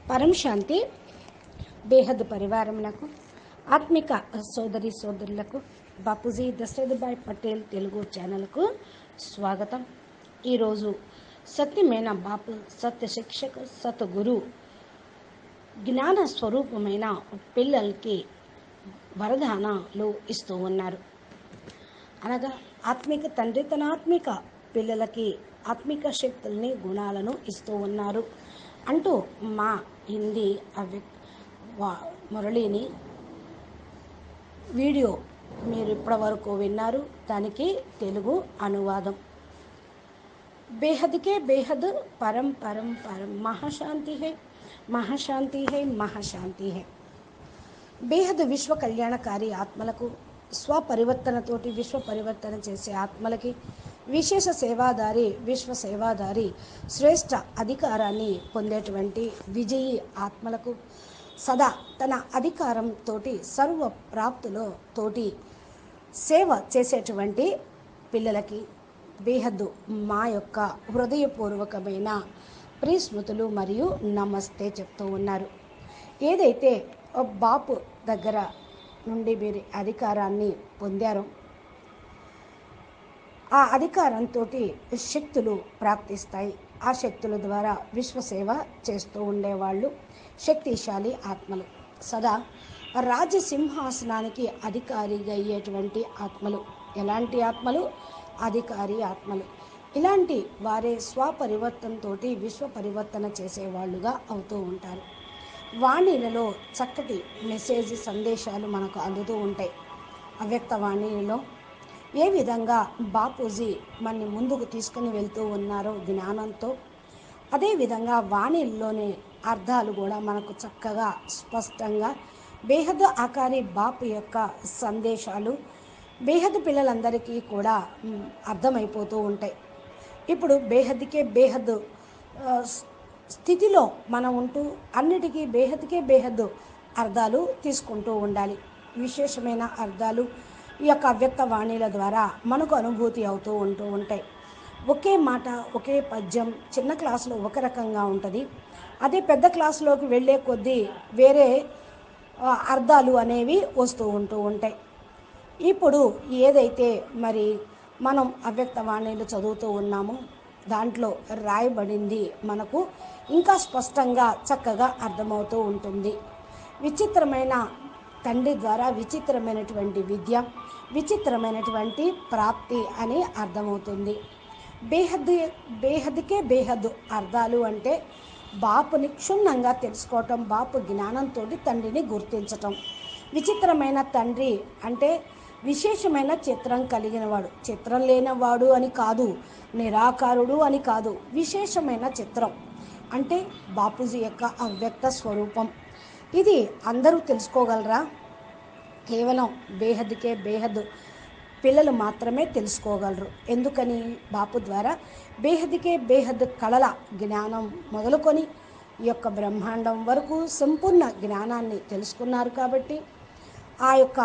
పరం శాంతి బేహద్ పరివారమునకు ఆత్మిక సోదరి సోదరులకు బాపూజీ దశరథభాయ్ పటేల్ తెలుగు ఛానల్కు స్వాగతం ఈరోజు సత్యమైన బాపు సత్య శిక్షక సత్ గురు జ్ఞాన స్వరూపమైన పిల్లలకి వరదానాలు ఇస్తూ ఉన్నారు అనగా ఆత్మిక తండ్రి తన ఆత్మిక పిల్లలకి ఆత్మిక శక్తుల్ని గుణాలను ఇస్తూ ఉన్నారు అంటూ మా హిందీ అవ్య వా- మురళిని వీడియో మీరు ఇప్పటివరకు విన్నారు దానికి తెలుగు అనువాదం బేహద్కే బేహద్ పరం పరం పరం మహాశాంతి హై మహాశాంతి హై మహాశాంతి హై బేహద్ విశ్వ కళ్యాణకారి ఆత్మలకు స్వపరివర్తనతోటి విశ్వ పరివర్తన చేసే ఆత్మలకి విశేష సేవాదారి విశ్వ సేవాదారి శ్రేష్ఠ అధికారాన్ని పొందేటువంటి విజయీ ఆత్మలకు సదా తన అధికారంతో సర్వ ప్రాప్తులో తోటి సేవ చేసేటువంటి పిల్లలకి బేహద్దు మా యొక్క హృదయపూర్వకమైన ప్రీస్మృతులు మరియు నమస్తే చెప్తూ ఉన్నారు ఏదైతే ఓ బాపు దగ్గర నుండి మీరు అధికారాన్ని పొందారో ఆ అధికారంతో శక్తులు ప్రాప్తిస్తాయి ఆ శక్తుల ద్వారా విశ్వసేవ చేస్తూ ఉండేవాళ్ళు శక్తిశాలి ఆత్మలు సదా రాజసింహాసనానికి అధికారిగా అయ్యేటువంటి ఆత్మలు ఎలాంటి ఆత్మలు అధికారి ఆత్మలు ఇలాంటి వారే స్వపరివర్తనతో విశ్వ పరివర్తన చేసేవాళ్ళుగా అవుతూ ఉంటారు వాణిలలో చక్కటి మెసేజ్ సందేశాలు మనకు అందుతూ ఉంటాయి అవ్యక్త వాణిలో ఏ విధంగా బాపూజీ మనని ముందుకు తీసుకుని వెళ్తూ ఉన్నారో జ్ఞానంతో అదేవిధంగా వాణిల్లోని అర్థాలు కూడా మనకు చక్కగా స్పష్టంగా బేహద్ ఆకారి బాపు యొక్క సందేశాలు బేహద్ పిల్లలందరికీ కూడా మ్, అర్థమైపోతూ ఉంటాయి ఇప్పుడు బేహద్కే బేహద్ ఆ, స్- స్థితిలో మనం ఉంటూ అన్నిటికీ బేహద్కే బేహద్ అర్థాలు తీసుకుంటూ ఉండాలి విశేషమైన అర్థాలు ఈ యొక్క అవ్యక్త వాణిల ద్వారా మనకు అనుభూతి అవుతూ ఉంటూ ఉంటాయి ఒకే మాట ఒకే పద్యం చిన్న క్లాసులో ఒక రకంగా ఉంటుంది అదే పెద్ద క్లాసులోకి వెళ్ళే కొద్దీ వేరే ఆ, అర్థాలు అనేవి వస్తూ ఉంటూ ఉంటాయి ఇప్పుడు ఏదైతే మరి మనం అవ్యక్త వాణిలు చదువుతూ ఉన్నామో దాంట్లో రాయబడింది మనకు ఇంకా స్పష్టంగా చక్కగా అర్థమవుతూ ఉంటుంది విచిత్రమైన తండ్రి ద్వారా విచిత్రమైనటువంటి విద్య విచిత్రమైనటువంటి ప్రాప్తి అని అర్థమవుతుంది బేహద్ బేహద్కే బేహద్ అర్థాలు అంటే బాపుని క్షుణ్ణంగా తెలుసుకోవటం బాపు జ్ఞానంతో తండ్రిని గుర్తించటం విచిత్రమైన తండ్రి అంటే విశేషమైన చిత్రం కలిగినవాడు చిత్రం లేనివాడు అని కాదు నిరాకారుడు అని కాదు విశేషమైన చిత్రం అంటే బాపూజీ యొక్క అవ్యక్త స్వరూపం ఇది అందరూ తెలుసుకోగలరా కేవలం బేహద్కే బేహద్ పిల్లలు మాత్రమే తెలుసుకోగలరు ఎందుకని బాపు ద్వారా బేహద్కే బేహద్ కళల జ్ఞానం మొదలుకొని ఈ యొక్క బ్రహ్మాండం వరకు సంపూర్ణ జ్ఞానాన్ని తెలుసుకున్నారు కాబట్టి ఆ యొక్క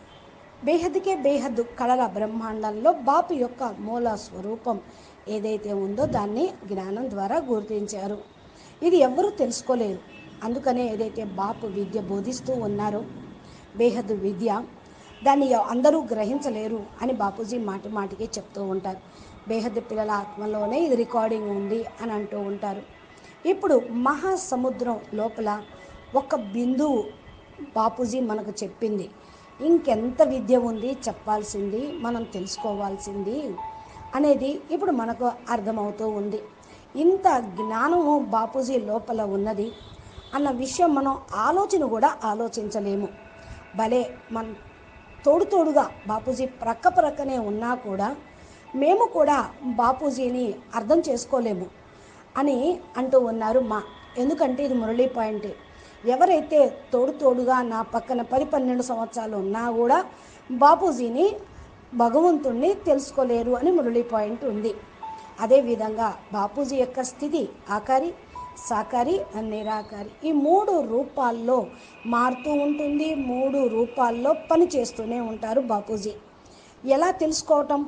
బేహద్కే బేహద్ కళల బ్రహ్మాండంలో బాపు యొక్క మూల స్వరూపం ఏదైతే ఉందో దాన్ని జ్ఞానం ద్వారా గుర్తించారు ఇది ఎవ్వరూ తెలుసుకోలేరు అందుకనే ఏదైతే బాపు విద్య బోధిస్తూ ఉన్నారో బేహద్ విద్య దాన్ని ఎవ- అందరూ గ్రహించలేరు అని బాపూజీ మాటి మాటికి చెప్తూ ఉంటారు బేహద్ పిల్లల ఆత్మలోనే ఇది రికార్డింగ్ ఉంది అని అంటూ ఉంటారు ఇప్పుడు మహాసముద్రం లోపల ఒక బిందువు బాపూజీ మనకు చెప్పింది ఇంకెంత విద్య ఉంది చెప్పాల్సింది మనం తెలుసుకోవాల్సింది అనేది ఇప్పుడు మనకు అర్థమవుతూ ఉంది ఇంత జ్ఞానము బాపూజీ లోపల ఉన్నది అన్న విషయం మనం ఆలోచన కూడా ఆలోచించలేము భలే మన తోడు తోడుగా బాపూజీ ప్రక్క ప్రక్కనే ఉన్నా కూడా మేము కూడా బాపూజీని అర్థం చేసుకోలేము అని అంటూ ఉన్నారు మా ఎందుకంటే ఇది మురళీ పాయింట్ ఎవరైతే తోడు తోడుగా నా పక్కన పది పన్నెండు సంవత్సరాలు ఉన్నా కూడా బాపూజీని భగవంతుణ్ణి తెలుసుకోలేరు అని మురళీ పాయింట్ ఉంది అదేవిధంగా బాపూజీ యొక్క స్థితి ఆకారి సాకారి నిరాకారి ఈ మూడు రూపాల్లో మారుతూ ఉంటుంది మూడు రూపాల్లో పని చేస్తూనే ఉంటారు బాపూజీ ఎలా తెలుసుకోవటం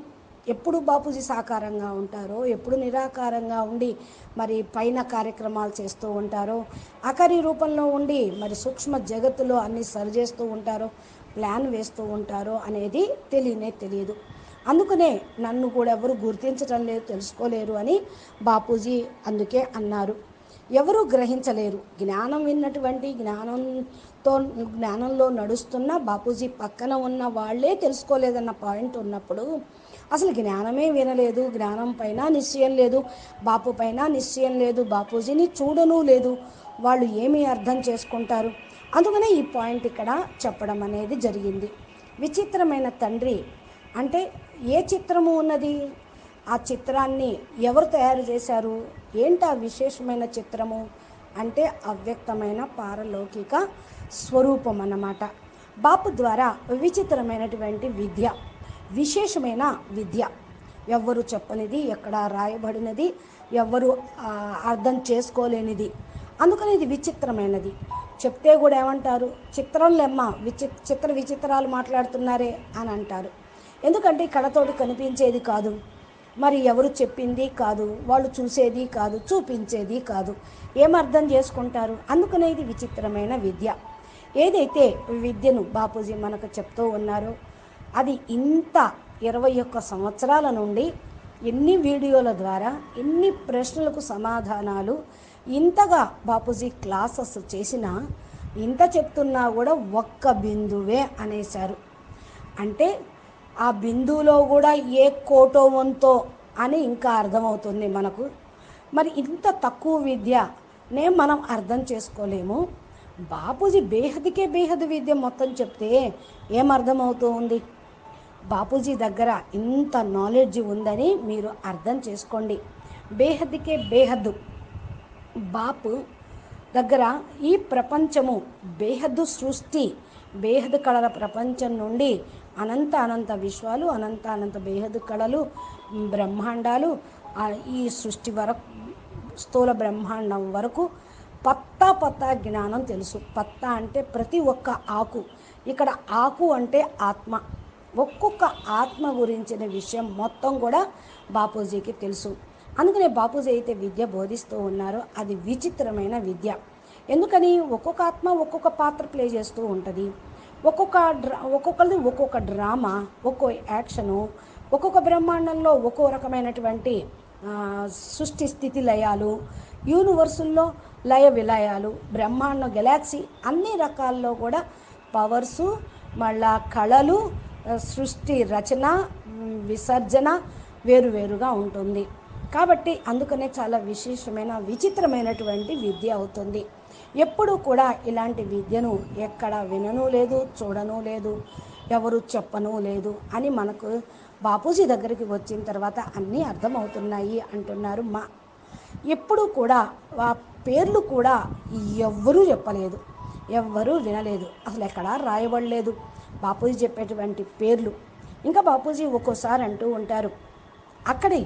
ఎప్పుడు బాపూజీ సాకారంగా ఉంటారో ఎప్పుడు నిరాకారంగా ఉండి మరి పైన కార్యక్రమాలు చేస్తూ ఉంటారో అకరి రూపంలో ఉండి మరి సూక్ష్మ జగత్తులో అన్ని సరిచేస్తూ ఉంటారో ప్లాన్ వేస్తూ ఉంటారో అనేది తెలియనే తెలియదు అందుకనే నన్ను కూడా ఎవరు గుర్తించడం లేదు తెలుసుకోలేరు అని బాపూజీ అందుకే అన్నారు ఎవరు గ్రహించలేరు జ్ఞానం విన్నటువంటి జ్ఞానంతో జ్ఞానంలో నడుస్తున్న బాపూజీ పక్కన ఉన్న వాళ్ళే తెలుసుకోలేదన్న పాయింట్ ఉన్నప్పుడు అసలు జ్ఞానమే వినలేదు జ్ఞానం పైన నిశ్చయం లేదు బాపు పైన నిశ్చయం లేదు బాపూజీని చూడను లేదు వాళ్ళు ఏమి అర్థం చేసుకుంటారు అందుకనే ఈ పాయింట్ ఇక్కడ చెప్పడం అనేది జరిగింది విచిత్రమైన తండ్రి అంటే ఏ చిత్రము ఉన్నది ఆ చిత్రాన్ని ఎవరు తయారు చేశారు ఏంటి ఆ విశేషమైన చిత్రము అంటే అవ్యక్తమైన పారలౌకిక స్వరూపం అన్నమాట బాపు ద్వారా విచిత్రమైనటువంటి విద్య విశేషమైన విద్య ఎవ్వరు చెప్పనిది ఎక్కడ రాయబడినది ఎవ్వరు ఆ, అర్థం చేసుకోలేనిది అందుకని ఇది విచిత్రమైనది చెప్తే కూడా ఏమంటారు చిత్రంలెమ్మ విచి చిత్ర విచిత్రాలు మాట్లాడుతున్నారే అని అంటారు ఎందుకంటే కళతోటి కనిపించేది కాదు మరి ఎవరు చెప్పింది కాదు వాళ్ళు చూసేది కాదు చూపించేది కాదు ఏం అర్థం చేసుకుంటారు అందుకనే ఇది విచిత్రమైన విద్య ఏదైతే విద్యను బాపూజీ మనకు చెప్తూ ఉన్నారో అది ఇంత ఇరవై ఒక్క సంవత్సరాల నుండి ఎన్ని వీడియోల ద్వారా ఎన్ని ప్రశ్నలకు సమాధానాలు ఇంతగా బాపూజీ క్లాసెస్ చేసినా ఇంత చెప్తున్నా కూడా ఒక్క బిందువే అనేశారు అంటే ఆ బిందువులో కూడా ఏ కోటో వంతో అని ఇంకా అర్థమవుతుంది మనకు మరి ఇంత తక్కువ విద్యనే మనం అర్థం చేసుకోలేము బాపూజీ బేహద్కే బేహద్ విద్య మొత్తం చెప్తే ఏం అర్థమవుతూ ఉంది బాపూజీ దగ్గర ఇంత నాలెడ్జ్ ఉందని మీరు అర్థం చేసుకోండి బేహద్కే బేహద్దు బాపు దగ్గర ఈ ప్రపంచము బేహద్దు సృష్టి బేహద్ కళల ప్రపంచం నుండి అనంత అనంత విశ్వాలు అనంత అనంత బేహద్ కళలు బ్రహ్మాండాలు ఆ ఈ సృష్టి వరకు స్థూల బ్రహ్మాండం వరకు పత్తా పత్తా జ్ఞానం తెలుసు పత్తా అంటే ప్రతి ఒక్క ఆకు ఇక్కడ ఆకు అంటే ఆత్మ ఒక్కొక్క ఆత్మ గురించిన విషయం మొత్తం కూడా బాపూజీకి తెలుసు అందుకనే బాపూజీ అయితే విద్య బోధిస్తూ ఉన్నారో అది విచిత్రమైన విద్య ఎందుకని ఒక్కొక్క ఆత్మ ఒక్కొక్క పాత్ర ప్లే చేస్తూ ఉంటుంది ఒక్కొక్క డ్రా ఒక్కొక్కరిది ఒక్కొక్క డ్రామా ఒక్కో యాక్షను ఒక్కొక్క బ్రహ్మాండంలో ఒక్కో రకమైనటువంటి ఆ, సృష్టి స్థితి లయాలు యూనివర్సుల్లో లయ విలయాలు బ్రహ్మాండ గెలాక్సీ అన్ని రకాల్లో కూడా పవర్సు మళ్ళా కళలు ఆ, సృష్టి రచన మ్, విసర్జన వేరువేరుగా ఉంటుంది కాబట్టి అందుకనే చాలా విశేషమైన విచిత్రమైనటువంటి విద్య అవుతుంది ఎప్పుడూ కూడా ఇలాంటి విద్యను ఎక్కడ వినను లేదు చూడను లేదు ఎవరు చెప్పను లేదు అని మనకు బాపూజీ దగ్గరికి వచ్చిన తర్వాత అన్నీ అర్థమవుతున్నాయి అంటున్నారు మా ఎప్పుడూ కూడా ఆ పేర్లు కూడా ఎవ్వరూ చెప్పలేదు ఎవ్వరూ వినలేదు అసలు ఎక్కడా రాయబడలేదు బాపూజీ చెప్పేటువంటి పేర్లు ఇంకా బాపూజీ ఒక్కోసారి అంటూ ఉంటారు అక్కడి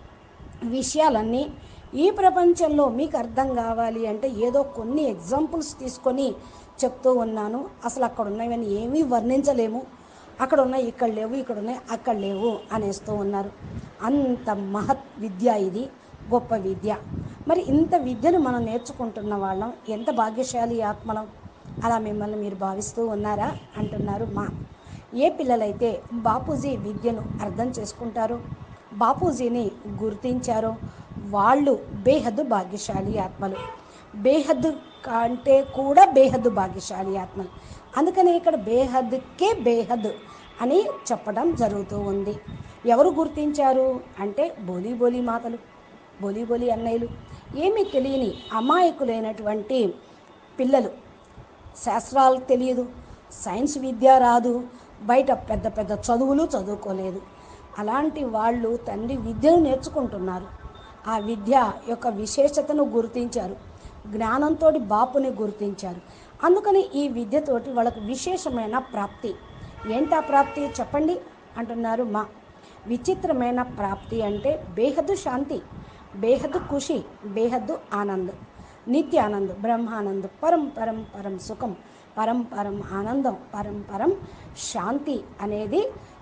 విషయాలన్నీ ఈ ప్రపంచంలో మీకు అర్థం కావాలి అంటే ఏదో కొన్ని ఎగ్జాంపుల్స్ తీసుకొని చెప్తూ ఉన్నాను అసలు అక్కడ ఉన్నవని ఏమీ వర్ణించలేము అక్కడ ఉన్నాయి ఇక్కడ లేవు ఇక్కడ ఉన్నాయి అక్కడ లేవు అనేస్తూ ఉన్నారు అంత మహత్ విద్య ఇది గొప్ప విద్య మరి ఇంత విద్యను మనం నేర్చుకుంటున్న వాళ్ళం ఎంత భాగ్యశాలి ఆత్మలం అలా మిమ్మల్ని మీరు భావిస్తూ ఉన్నారా అంటున్నారు మా ఏ పిల్లలైతే బాపూజీ విద్యను అర్థం చేసుకుంటారో బాపూజీని గుర్తించారో వాళ్ళు బేహద్దు భాగ్యశాలి ఆత్మలు బేహద్దు కంటే కూడా బేహద్దు భాగ్యశాలి ఆత్మలు అందుకని ఇక్కడ బేహద్కే బేహద్ అని చెప్పడం జరుగుతూ ఉంది ఎవరు గుర్తించారు అంటే బోలీ బోలీ మాతలు బోలీ బోలీ అన్నయ్యలు ఏమీ తెలియని అమాయకులైనటువంటి పిల్లలు శాస్త్రాలు తెలియదు సైన్స్ విద్య రాదు బయట పెద్ద పెద్ద చదువులు చదువుకోలేదు అలాంటి వాళ్ళు తండ్రి విద్యను నేర్చుకుంటున్నారు ఆ విద్య యొక్క విశేషతను గుర్తించారు జ్ఞానంతో బాపుని గుర్తించారు అందుకని ఈ విద్యతోటి వాళ్ళకు విశేషమైన ప్రాప్తి ఏంటా ప్రాప్తి చెప్పండి అంటున్నారు మా విచిత్రమైన ప్రాప్తి అంటే బేహద్దు శాంతి బేహద్దు ఖుషి బేహద్దు ఆనందం నిత్య ఆనందం బ్రహ్మానందం పరం పరం పరం సుఖం పరం పరం ఆనందం పరం పరం శాంతి అనేది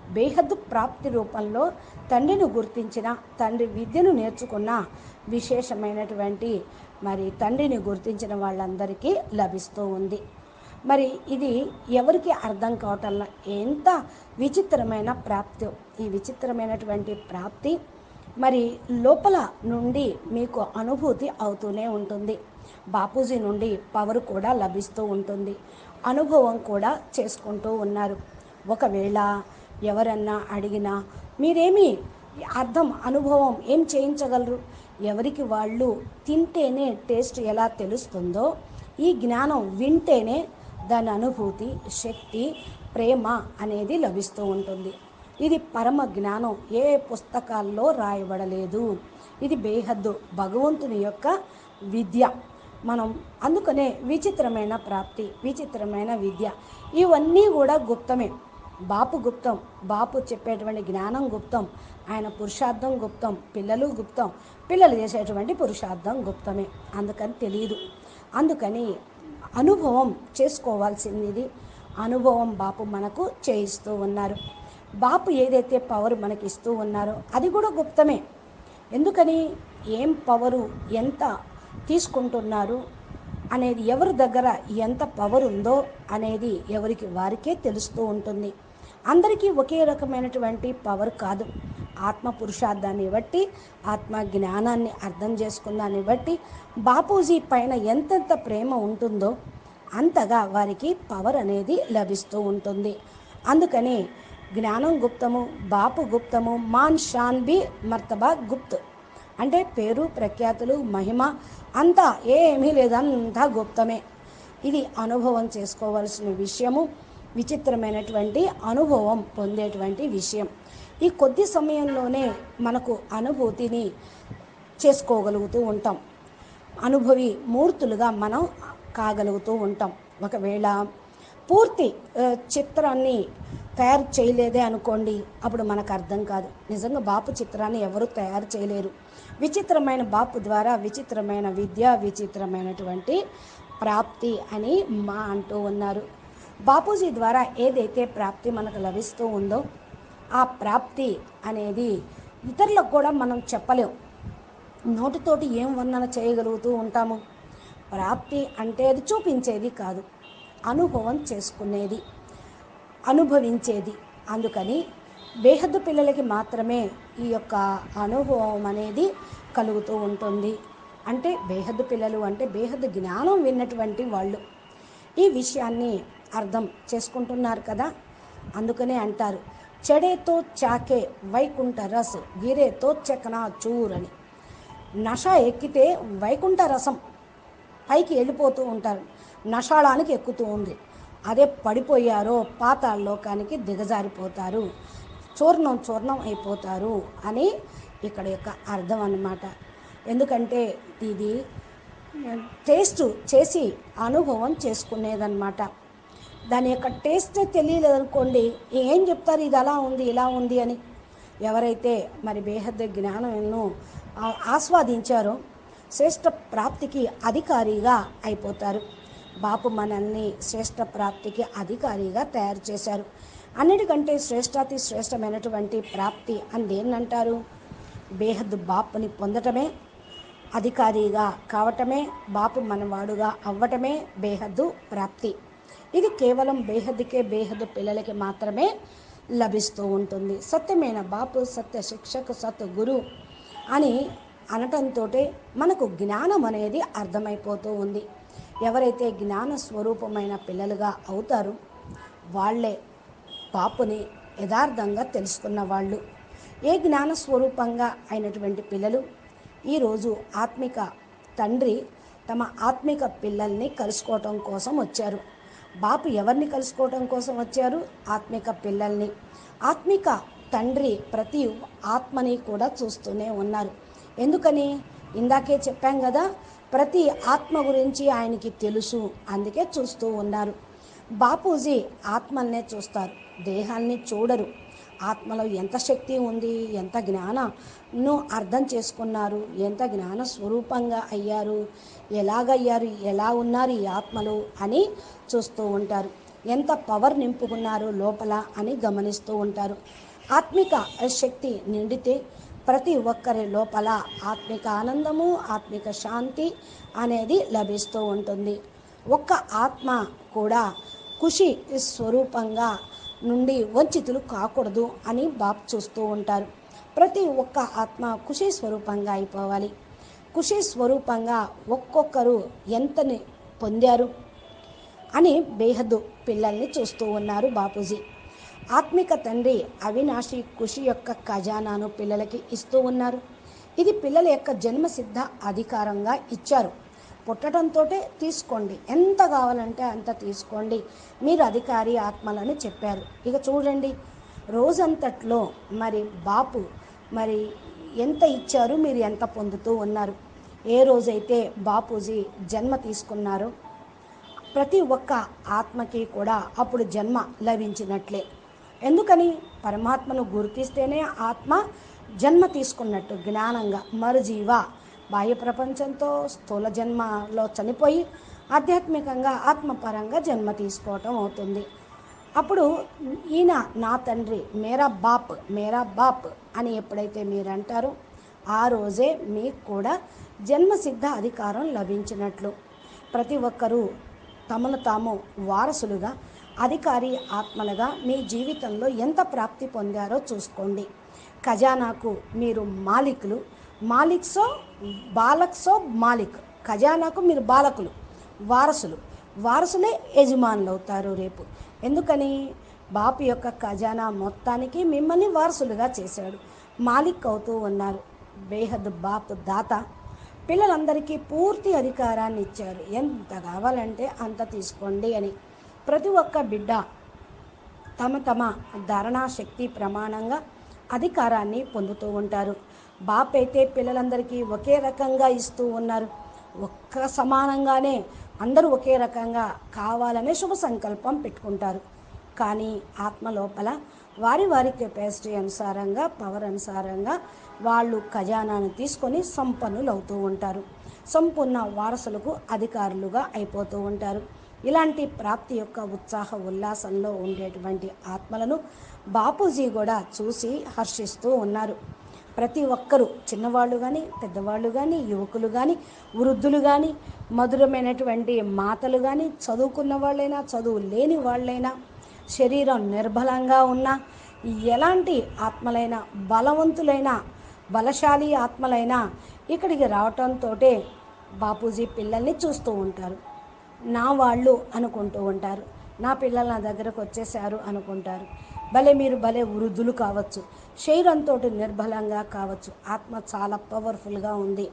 బేహద్దు ప్రాప్తి రూపంలో తండ్రిని గుర్తించిన తండ్రి విద్యను నేర్చుకున్న విశేషమైనటువంటి మరి తండ్రిని గుర్తించిన వాళ్ళందరికీ లభిస్తూ ఉంది మరి ఇది ఎవరికి అర్థం కావటంలో ఎంత విచిత్రమైన ప్రాప్తి ఈ విచిత్రమైనటువంటి ప్రాప్తి మరి లోపల నుండి మీకు అనుభూతి అవుతూనే ఉంటుంది బాపూజీ నుండి పవర్ కూడా లభిస్తూ ఉంటుంది అనుభవం కూడా చేసుకుంటూ ఉన్నారు ఒకవేళ ఎవరన్నా అడిగినా మీరేమి అర్థం అనుభవం ఏం చేయించగలరు ఎవరికి వాళ్ళు తింటేనే టేస్ట్ ఎలా తెలుస్తుందో ఈ జ్ఞానం వింటేనే దాని అనుభూతి శక్తి ప్రేమ అనేది లభిస్తూ ఉంటుంది ఇది పరమ జ్ఞానం ఏ పుస్తకాల్లో రాయబడలేదు ఇది బేహద్దు భగవంతుని యొక్క విద్య మనం అందుకనే విచిత్రమైన ప్రాప్తి విచిత్రమైన విద్య ఇవన్నీ కూడా గుప్తమే బాపు గుప్తం బాపు చెప్పేటువంటి జ్ఞానం గుప్తం ఆయన పురుషార్థం గుప్తం పిల్లలు గుప్తం పిల్లలు చేసేటువంటి పురుషార్థం గుప్తమే అందుకని తెలియదు అందుకని అనుభవం చేసుకోవాల్సింది అనుభవం బాపు మనకు చేయిస్తూ ఉన్నారు బాపు ఏదైతే పవర్ మనకి ఇస్తూ ఉన్నారో అది కూడా గుప్తమే ఎందుకని ఏం పవరు ఎంత తీసుకుంటున్నారు అనేది ఎవరి దగ్గర ఎంత పవర్ ఉందో అనేది ఎవరికి వారికే తెలుస్తూ ఉంటుంది అందరికీ ఒకే రకమైనటువంటి పవర్ కాదు ఆత్మ పురుషార్థాన్ని బట్టి ఆత్మ జ్ఞానాన్ని అర్థం చేసుకున్నాన్ని బట్టి బాపూజీ పైన ఎంతెంత ప్రేమ ఉంటుందో అంతగా వారికి పవర్ అనేది లభిస్తూ ఉంటుంది అందుకని జ్ఞానం గుప్తము బాపు గుప్తము మాన్ షాన్ బి మర్తబా గుప్త్ అంటే పేరు ప్రఖ్యాతులు మహిమ అంతా ఏమీ లేదంతా గుప్తమే ఇది అనుభవం చేసుకోవాల్సిన విషయము విచిత్రమైనటువంటి అనుభవం పొందేటువంటి విషయం ఈ కొద్ది సమయంలోనే మనకు అనుభూతిని చేసుకోగలుగుతూ ఉంటాం అనుభవి మూర్తులుగా మనం కాగలుగుతూ ఉంటాం ఒకవేళ పూర్తి ఆ, చిత్రాన్ని తయారు చేయలేదే అనుకోండి అప్పుడు మనకు అర్థం కాదు నిజంగా బాపు చిత్రాన్ని ఎవరు తయారు చేయలేరు విచిత్రమైన బాపు ద్వారా విచిత్రమైన విద్య విచిత్రమైనటువంటి ప్రాప్తి అని మా అంటూ ఉన్నారు బాపూజీ ద్వారా ఏదైతే ప్రాప్తి మనకు లభిస్తూ ఉందో ఆ ప్రాప్తి అనేది ఇతరులకు కూడా మనం చెప్పలేం నోటితోటి ఏం వర్ణన చేయగలుగుతూ ఉంటాము ప్రాప్తి అంటే అది చూపించేది కాదు అనుభవం చేసుకునేది అనుభవించేది అందుకని బేహద్దు పిల్లలకి మాత్రమే ఈ యొక్క అనుభవం అనేది కలుగుతూ ఉంటుంది అంటే బేహద్దు పిల్లలు అంటే బేహద్దు జ్ఞానం విన్నటువంటి వాళ్ళు ఈ విషయాన్ని అర్థం చేసుకుంటున్నారు కదా అందుకనే అంటారు చెడేతో చాకే వైకుంఠ రస్ గిరేతో చెకనా చూర్ అని నష ఎక్కితే వైకుంఠ రసం పైకి వెళ్ళిపోతూ ఉంటారు నషాళానికి ఎక్కుతూ ఉంది అదే పడిపోయారో పాతాళలోకానికి దిగజారిపోతారు చూర్ణం చూర్ణం అయిపోతారు అని ఇక్కడ యొక్క అర్థం అన్నమాట ఎందుకంటే ఇది టేస్ట్ చేసి అనుభవం చేసుకునేదన్నమాట దాని యొక్క టేస్ట్ తెలియలేదనుకోండి ఏం చెప్తారు ఇది అలా ఉంది ఇలా ఉంది అని ఎవరైతే మరి బేహద్ద జ్ఞానం ఎన్నో ఆ- ఆస్వాదించారో శ్రేష్ట ప్రాప్తికి అధికారిగా అయిపోతారు బాపు మనల్ని శ్రేష్ట ప్రాప్తికి అధికారిగా తయారు చేశారు అన్నిటికంటే శ్రేష్టాతి శ్రేష్టమైనటువంటి ప్రాప్తి అని దేన్నంటారు బేహద్ బాపుని పొందటమే అధికారిగా కావటమే బాపు మనవాడుగా అవ్వటమే బేహద్దు ప్రాప్తి ఇది కేవలం బేహద్దుకే బేహద్దు పిల్లలకి మాత్రమే లభిస్తూ ఉంటుంది సత్యమైన బాపు సత్య శిక్షకు సత్ గురు అని అనటంతో మనకు జ్ఞానం అనేది అర్థమైపోతూ ఉంది ఎవరైతే జ్ఞాన స్వరూపమైన పిల్లలుగా అవుతారో వాళ్ళే బాపుని యథార్థంగా తెలుసుకున్న వాళ్ళు ఏ జ్ఞాన స్వరూపంగా అయినటువంటి పిల్లలు ఈరోజు ఆత్మిక తండ్రి తమ ఆత్మిక పిల్లల్ని కలుసుకోవటం కోసం వచ్చారు బాపు ఎవరిని కలుసుకోవటం కోసం వచ్చారు ఆత్మిక పిల్లల్ని ఆత్మిక తండ్రి ప్రతి ఆత్మని కూడా చూస్తూనే ఉన్నారు ఎందుకని ఇందాకే చెప్పాం కదా ప్రతి ఆత్మ గురించి ఆయనకి తెలుసు అందుకే చూస్తూ ఉన్నారు బాపూజీ ఆత్మల్నే చూస్తారు దేహాల్ని చూడరు ఆత్మలో ఎంత శక్తి ఉంది ఎంత జ్ఞానను అర్థం చేసుకున్నారు ఎంత జ్ఞాన స్వరూపంగా అయ్యారు ఎలాగయ్యారు ఎలా ఉన్నారు ఈ ఆత్మలు అని చూస్తూ ఉంటారు ఎంత పవర్ నింపుకున్నారు లోపల అని గమనిస్తూ ఉంటారు ఆత్మిక శక్తి నిండితే ప్రతి ఒక్కరి లోపల ఆత్మిక ఆనందము ఆత్మిక శాంతి అనేది లభిస్తూ ఉంటుంది ఒక్క ఆత్మ కూడా ఖుషి స్వరూపంగా నుండి వంచితులు కాకూడదు అని బాప్ చూస్తూ ఉంటారు ప్రతి ఒక్క ఆత్మ ఖుషి స్వరూపంగా అయిపోవాలి ఖుషి స్వరూపంగా ఒక్కొక్కరు ఎంతని పొందారు అని బేహద్దు పిల్లల్ని చూస్తూ ఉన్నారు బాపూజీ ఆత్మిక తండ్రి అవినాశి కృషి యొక్క ఖజానాను పిల్లలకి ఇస్తూ ఉన్నారు ఇది పిల్లల యొక్క జన్మసిద్ధ అధికారంగా ఇచ్చారు పుట్టడంతో తీసుకోండి ఎంత కావాలంటే అంత తీసుకోండి మీరు అధికారి ఆత్మలని చెప్పారు ఇక చూడండి రోజంతట్లో మరి బాపు మరి ఎంత ఇచ్చారు మీరు ఎంత పొందుతూ ఉన్నారు ఏ రోజైతే బాపూజీ జన్మ తీసుకున్నారో ప్రతి ఒక్క ఆత్మకి కూడా అప్పుడు జన్మ లభించినట్లే ఎందుకని పరమాత్మను గుర్తిస్తేనే ఆత్మ జన్మ తీసుకున్నట్టు జ్ఞానంగా మరుజీవ బాహ్య ప్రపంచంతో స్థూల జన్మలో చనిపోయి ఆధ్యాత్మికంగా ఆత్మపరంగా జన్మ తీసుకోవటం అవుతుంది అప్పుడు ఈయన నా తండ్రి మేరా బాప్ మేరా బాప్ అని ఎప్పుడైతే మీరు అంటారో ఆ రోజే మీకు కూడా జన్మసిద్ధ అధికారం లభించినట్లు ప్రతి ఒక్కరూ తమను తాము వారసులుగా అధికారి ఆత్మలుగా మీ జీవితంలో ఎంత ప్రాప్తి పొందారో చూసుకోండి ఖజానాకు మీరు మాలికులు మాలిక్సో బాలక్సో మాలిక్ ఖజానాకు మీరు బాలకులు వారసులు వారసులే యజమానులు అవుతారు రేపు ఎందుకని బాపు యొక్క ఖజానా మొత్తానికి మిమ్మల్ని వారసులుగా చేశాడు మాలిక్ అవుతూ ఉన్నారు బేహద్ బాప్ దాత పిల్లలందరికీ పూర్తి అధికారాన్ని ఇచ్చారు ఎంత కావాలంటే అంత తీసుకోండి అని ప్రతి ఒక్క బిడ్డ తమ తమ ధారణా శక్తి ప్రమాణంగా అధికారాన్ని పొందుతూ ఉంటారు బాప్ అయితే పిల్లలందరికీ ఒకే రకంగా ఇస్తూ ఉన్నారు ఒక్క సమానంగానే అందరూ ఒకే రకంగా కావాలనే శుభ సంకల్పం పెట్టుకుంటారు కానీ ఆత్మ లోపల వారి వారి కెపాసిటీ అనుసారంగా పవర్ అనుసారంగా వాళ్ళు ఖజానాను తీసుకొని సంపన్నులు అవుతూ ఉంటారు సంపూర్ణ వారసులకు అధికారులుగా అయిపోతూ ఉంటారు ఇలాంటి ప్రాప్తి యొక్క ఉత్సాహ ఉల్లాసంలో ఉండేటువంటి ఆత్మలను బాపూజీ కూడా చూసి హర్షిస్తూ ఉన్నారు ప్రతి ఒక్కరూ చిన్నవాళ్ళు కానీ పెద్దవాళ్ళు కానీ యువకులు కానీ వృద్ధులు కానీ మధురమైనటువంటి మాటలు కానీ చదువుకున్న వాళ్ళైనా చదువు లేని వాళ్ళైనా శరీరం నిర్బలంగా ఉన్న ఎలాంటి ఆత్మలైన బలవంతులైన బలశాలి ఆత్మలైనా ఇక్కడికి రావటంతో బాపూజీ పిల్లల్ని చూస్తూ ఉంటారు నా వాళ్ళు అనుకుంటూ ఉంటారు నా పిల్లలు నా దగ్గరకు వచ్చేసారు అనుకుంటారు భలే మీరు భలే వృద్ధులు కావచ్చు శరీరంతో నిర్బలంగా కావచ్చు ఆత్మ చాలా పవర్ఫుల్గా ఉంది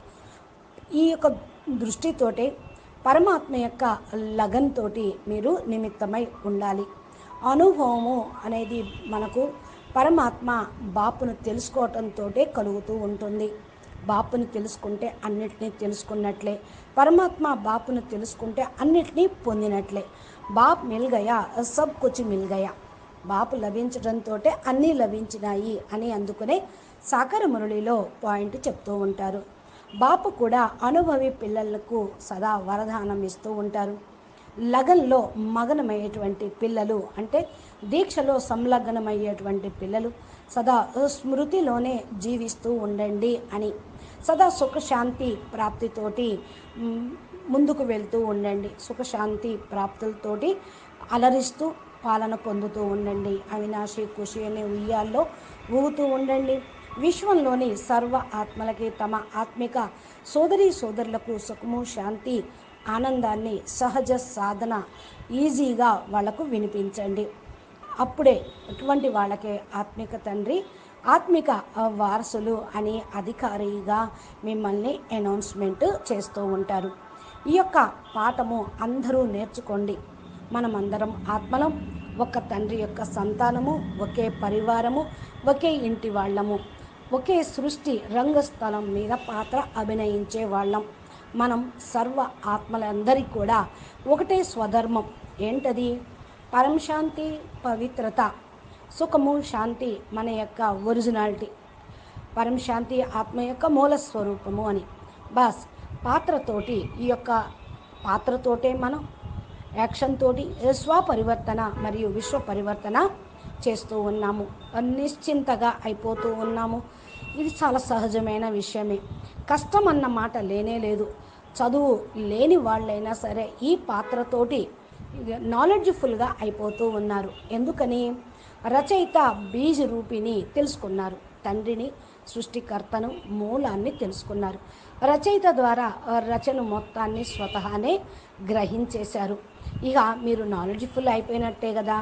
ఈ యొక్క దృష్టితోటి పరమాత్మ యొక్క లగన్ తోటి మీరు నిమిత్తమై ఉండాలి అనుభవము అనేది మనకు పరమాత్మ బాపును తెలుసుకోవటంతో కలుగుతూ ఉంటుంది బాపుని తెలుసుకుంటే అన్నిటినీ తెలుసుకున్నట్లే పరమాత్మ బాపును తెలుసుకుంటే అన్నిటినీ పొందినట్లే బాప్ మిల్ గయా సబ్ కుచ్ మిల్ గయా బాపు లభించడంతో అన్నీ లభించినాయి అని అందుకునే సాకర మురళిలో పాయింట్ చెప్తూ ఉంటారు బాపు కూడా అనుభవి పిల్లలకు సదా వరదానం ఇస్తూ ఉంటారు లగన్లో మగనమయ్యేటువంటి పిల్లలు అంటే దీక్షలో సంలగ్నమయ్యేటువంటి పిల్లలు సదా స్మృతిలోనే జీవిస్తూ ఉండండి అని సదా సుఖశాంతి ప్రాప్తితోటి మ్, ముందుకు వెళ్తూ ఉండండి సుఖశాంతి ప్రాప్తులతోటి అలరిస్తూ పాలన పొందుతూ ఉండండి అవినాశి ఖుషి అనే ఉయ్యాల్లో ఊగుతూ ఉండండి విశ్వంలోని సర్వ ఆత్మలకి తమ ఆత్మిక సోదరి సోదరులకు సుఖము శాంతి ఆనందాన్ని సహజ సాధన ఈజీగా వాళ్లకు వినిపించండి అప్పుడే ఇటువంటి వాళ్ళకే ఆత్మిక తండ్రి ఆత్మిక ఆ, వారసులు అని అధికారిగా మిమ్మల్ని అనౌన్స్మెంట్ చేస్తూ ఉంటారు ఈ యొక్క పాఠము అందరూ నేర్చుకోండి మనమందరం ఆత్మలం ఒక తండ్రి యొక్క సంతానము ఒకే పరివారము ఒకే ఇంటి వాళ్ళము ఒకే సృష్టి రంగస్థలం మీద పాత్ర అభినయించే వాళ్ళం మనం సర్వ ఆత్మలందరికీ కూడా ఒకటే స్వధర్మం ఏంటది పరం శాంతి పవిత్రత సుఖము శాంతి మన యొక్క ఒరిజినాలిటీ పరం శాంతి ఆత్మ యొక్క మూల స్వరూపము అని బస్ పాత్రతోటి ఈ యొక్క పాత్రతోటే మనం యాక్షన్ తోటి స్వపరివర్తన మరియు విశ్వ పరివర్తన చేస్తూ ఉన్నాము నిశ్చింతగా అయిపోతూ ఉన్నాము ఇది చాలా సహజమైన విషయమే కష్టం అన్న మాట లేనే లేదు చదువు లేని వాళ్ళైనా సరే ఈ పాత్రతోటి నాలెడ్జ్ఫుల్గా అయిపోతూ ఉన్నారు ఎందుకని రచయిత బీజ రూపిని తెలుసుకున్నారు తండ్రిని సృష్టికర్తను మూలాన్ని తెలుసుకున్నారు రచయిత ద్వారా ఆ రచన మొత్తాన్ని స్వతహానే గ్రహించేశారు ఇక మీరు నాలెడ్జ్ఫుల్ అయిపోయినట్టే కదా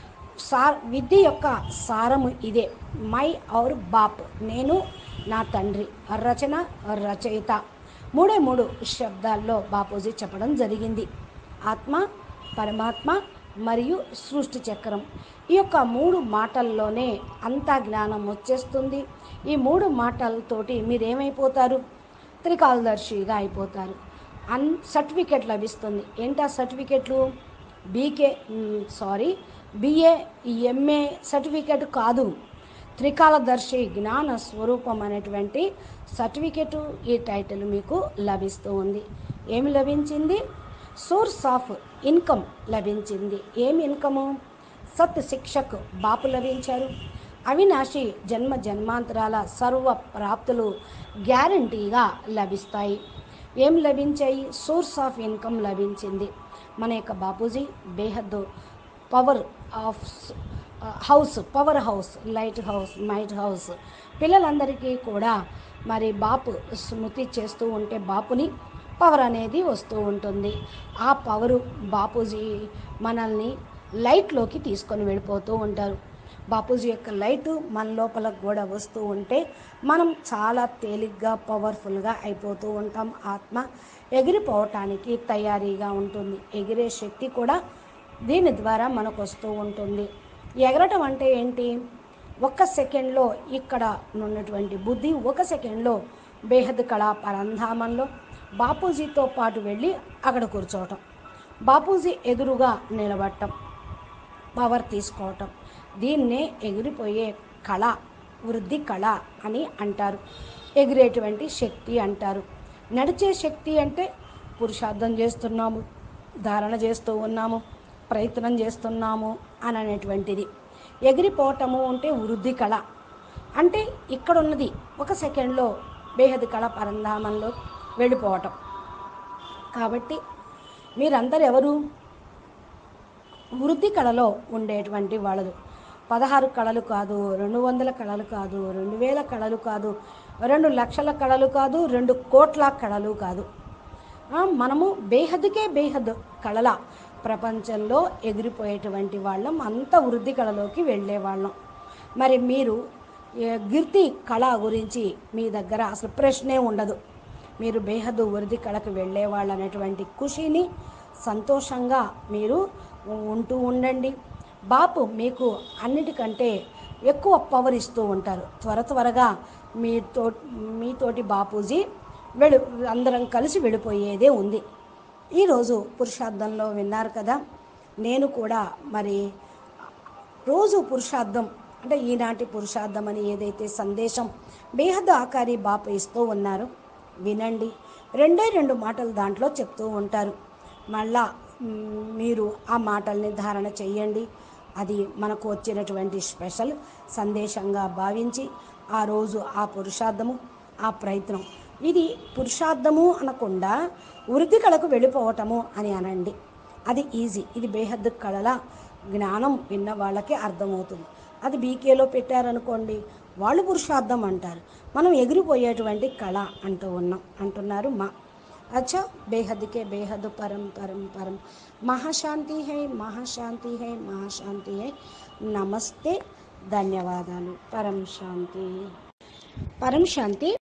సా విద్య యొక్క సారము ఇదే మై ఔర్ బాప్ నేను నా తండ్రి రచన రచయిత మూడే మూడు శబ్దాల్లో బాపూజీ చెప్పడం జరిగింది ఆత్మ పరమాత్మ మరియు సృష్టి చక్రం ఈ యొక్క మూడు మాటల్లోనే అంతా జ్ఞానం వచ్చేస్తుంది ఈ మూడు మాటలతోటి మీరేమైపోతారు త్రికాలదర్శిగా అయిపోతారు అన్ సర్టిఫికెట్ లభిస్తుంది ఏంటా సర్టిఫికెట్లు BK sorry BA MA certificate కాదు త్రికాలదర్శి జ్ఞాన స్వరూపం అనేటువంటి సర్టిఫికెట్ ఈ టైటిల్ మీకు లభిస్తూ ఉంది ఏమి లభించింది సోర్స్ ఆఫ్ ఇన్కమ్ లభించింది ఏమి ఇన్కము సత్ శిక్షక్ బాపు లభించారు అవినాశి జన్మ జన్మాంతరాల సర్వ ప్రాప్తులు గ్యారంటీగా లభిస్తాయి ఏం లభించాయి సోర్స్ ఆఫ్ ఇన్కమ్ లభించింది మన యొక్క బాపూజీ బేహద్దు power of house power house light house might house పిల్లలందరికీ కూడా మరి బాపు స్మృతి చేస్తూ ఉంటే బాపుని పవర్ అనేది వస్తూ ఉంటుంది ఆ పవరు బాపూజీ మనల్ని లైట్లోకి తీసుకొని వెళ్ళిపోతూ ఉంటారు బాపూజీ యొక్క లైట్ మన లోపల కూడా వస్తూ ఉంటే మనం చాలా తేలిగ్గా పవర్ఫుల్గా అయిపోతూ ఉంటాం ఆత్మ ఎగిరిపోవటానికి తయారీగా ఉంటుంది ఎగిరే శక్తి కూడా దీని ద్వారా మనకు వస్తూ ఉంటుంది ఎగరటం అంటే ఏంటి ఒక్క సెకండ్లో ఇక్కడ ఉన్నటువంటి బుద్ధి ఒక సెకండ్లో బేహద్ కళా పరంధామంలో బాపూజీతో పాటు వెళ్ళి అక్కడ కూర్చోవటం బాపూజీ ఎదురుగా నిలబడటం పవర్ తీసుకోవటం దీన్నే ఎగిరిపోయే కళ వృద్ధి కళ అని అంటారు ఎగిరేటువంటి శక్తి అంటారు నడిచే శక్తి అంటే పురుషార్థం చేస్తున్నాము ధారణ చేస్తూ ఉన్నాము ప్రయత్నం చేస్తున్నాము అని అనేటువంటిది ఎగిరిపోవటము అంటే వృద్ధి కళ అంటే ఇక్కడ ఉన్నది ఒక సెకండ్లో బేహద్ కళ పరంధామంలో వెళ్ళిపోవటం కాబట్టి మీరందరు ఎవరు వృద్ధి కళలో ఉండేటువంటి వాళ్ళు పదహారు కళలు కాదు రెండు వందల కళలు కాదు రెండు వేల కళలు కాదు రెండు లక్షల కళలు కాదు రెండు కోట్ల కళలు కాదు ఆ, మనము బేహద్కే బేహద్ కళల ప్రపంచంలో ఎగిరిపోయేటువంటి వాళ్ళం అంత వృద్ధి కళలోకి వెళ్ళే వాళ్ళం మరి మీరు ఏ, గిర్తి కళ గురించి మీ దగ్గర అసలు ప్రశ్నే ఉండదు మీరు బేహద్దు వృద్ధి కళకు వెళ్ళే వాళ్ళు అనేటువంటి ఖుషిని సంతోషంగా మీరు ఉంటూ ఉండండి బాపు మీకు అన్నిటికంటే ఎక్కువ పవర్ ఇస్తూ ఉంటారు త్వర త్వరగా మీతో మీతోటి బాపూజీ వెళు అందరం కలిసి వెళ్ళిపోయేదే ఉంది ఈరోజు పురుషార్థంలో విన్నారు కదా నేను కూడా మరి రోజు పురుషార్థం అంటే ఈనాటి పురుషార్థం అని ఏదైతే సందేశం బేహద్ ఆకారి బాపు ఇస్తూ ఉన్నారో వినండి రెండే రెండు మాటలు దాంట్లో చెప్తూ ఉంటారు మళ్ళా మ్, మీరు ఆ మాటల్ని ధారణ చెయ్యండి అది మనకు వచ్చినటువంటి స్పెషల్ సందేశంగా భావించి ఆ రోజు ఆ పురుషార్థము ఆ ప్రయత్నం ఇది పురుషార్థము అనకుండా వృద్ధి కళకు వెళ్ళిపోవటము అని అనండి అది ఈజీ ఇది బేహద్దు కళల జ్ఞానం విన్న వాళ్ళకి అర్థమవుతుంది అది బీకేలో పెట్టారనుకోండి వాళ్ళు పురుషార్థం అంటారు మనం ఎగిరిపోయేటువంటి కళ అంటూ ఉన్నాం అంటున్నారు మా अच्छा बेहद के बेहद परम परम परम महाशांति है महाशांति है महाशांति है నమస్తే ధన్యవాదాలు పరం శాంతి పరం శాంతి